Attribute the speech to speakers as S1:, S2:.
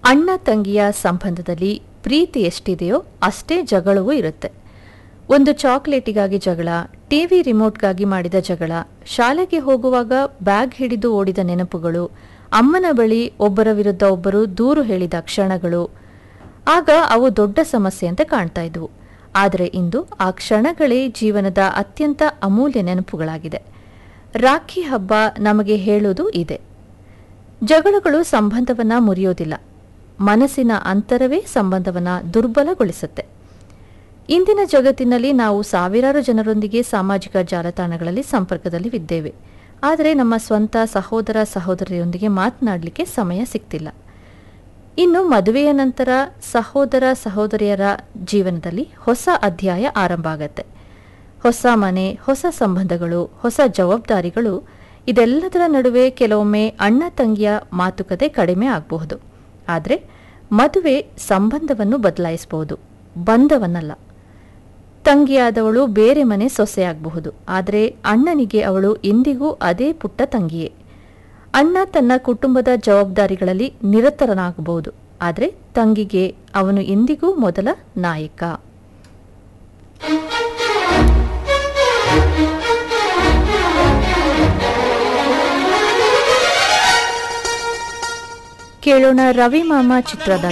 S1: ಅಣ್ಣ ತಂಗಿಯ ಸಂಬಂಧದಲ್ಲಿ ಪ್ರೀತಿ ಎಷ್ಟಿದೆಯೋ ಅಷ್ಟೇ ಜಗಳವೂ ಇರುತ್ತೆ ಒಂದು ಚಾಕ್ಲೇಟಿಗಾಗಿ ಜಗಳ ಟಿವಿ ರಿಮೋಟ್ಗಾಗಿ ಮಾಡಿದ ಜಗಳ ಶಾಲೆಗೆ ಹೋಗುವಾಗ ಬ್ಯಾಗ್ ಹಿಡಿದು ಓಡಿದ ನೆನಪುಗಳು ಅಮ್ಮನ ಬಳಿ ಒಬ್ಬರ ವಿರುದ್ಧ ಒಬ್ಬರು ದೂರು ಹೇಳಿದ ಕ್ಷಣಗಳು ಆಗ ಅವು ದೊಡ್ಡ ಸಮಸ್ಯೆಯಂತೆ ಕಾಣ್ತಾ ಇದ್ವು ಆದರೆ ಇಂದು ಆ ಕ್ಷಣಗಳೇ ಜೀವನದ ಅತ್ಯಂತ ಅಮೂಲ್ಯ ನೆನಪುಗಳಾಗಿದೆ ರಾಖಿ ಹಬ್ಬ ನಮಗೆ ಹೇಳೋದು ಇದೆ ಜಗಳಗಳು ಸಂಬಂಧವನ್ನ ಮುರಿಯೋದಿಲ್ಲ ಮನಸ್ಸಿನ ಅಂತರವೇ ಸಂಬಂಧವನ್ನ ದುರ್ಬಲಗೊಳಿಸುತ್ತೆ ಇಂದಿನ ಜಗತ್ತಿನಲ್ಲಿ ನಾವು ಸಾವಿರಾರು ಜನರೊಂದಿಗೆ ಸಾಮಾಜಿಕ ಜಾಲತಾಣಗಳಲ್ಲಿ ಸಂಪರ್ಕದಲ್ಲಿ ಇದ್ದೇವೆ ಆದರೆ ನಮ್ಮ ಸ್ವಂತ ಸಹೋದರ ಸಹೋದರಿಯರೊಂದಿಗೆ ಮಾತನಾಡಲಿಕ್ಕೆ ಸಮಯ ಸಿಗ್ತಿಲ್ಲ ಇನ್ನು ಮದುವೆಯ ನಂತರ ಸಹೋದರ ಸಹೋದರಿಯರ ಜೀವನದಲ್ಲಿ ಹೊಸ ಅಧ್ಯಾಯ ಆರಂಭ ಆಗತ್ತೆ ಹೊಸ ಮನೆ ಹೊಸ ಸಂಬಂಧಗಳು ಹೊಸ ಜವಾಬ್ದಾರಿಗಳು ಇದೆಲ್ಲದರ ನಡುವೆ ಕೆಲವೊಮ್ಮೆ ಅಣ್ಣ ತಂಗಿಯ ಮಾತುಕತೆ ಕಡಿಮೆ ಆಗಬಹುದು ಆದರೆ ಮದುವೆ ಸಂಬಂಧವನ್ನು ಬದಲಾಯಿಸಬಹುದು ಬಂಧವನ್ನಲ್ಲ ತಂಗಿಯಾದವಳು ಬೇರೆ ಮನೆ ಸೊಸೆಯಾಗಬಹುದು ಆದರೆ ಅಣ್ಣನಿಗೆ ಅವಳು ಎಂದಿಗೂ ಅದೇ ಪುಟ್ಟ ತಂಗಿಯೇ ಅಣ್ಣ ತನ್ನ ಕುಟುಂಬದ ಜವಾಬ್ದಾರಿಗಳಲ್ಲಿ ನಿರತರನಾಗಬಹುದು ಆದರೆ ತಂಗಿಗೆ ಅವನು ಎಂದಿಗೂ ಮೊದಲ ನಾಯಕ ಕೇಳೋಣ ರವಿ ಮಾಮ ಚಿತ್ರದ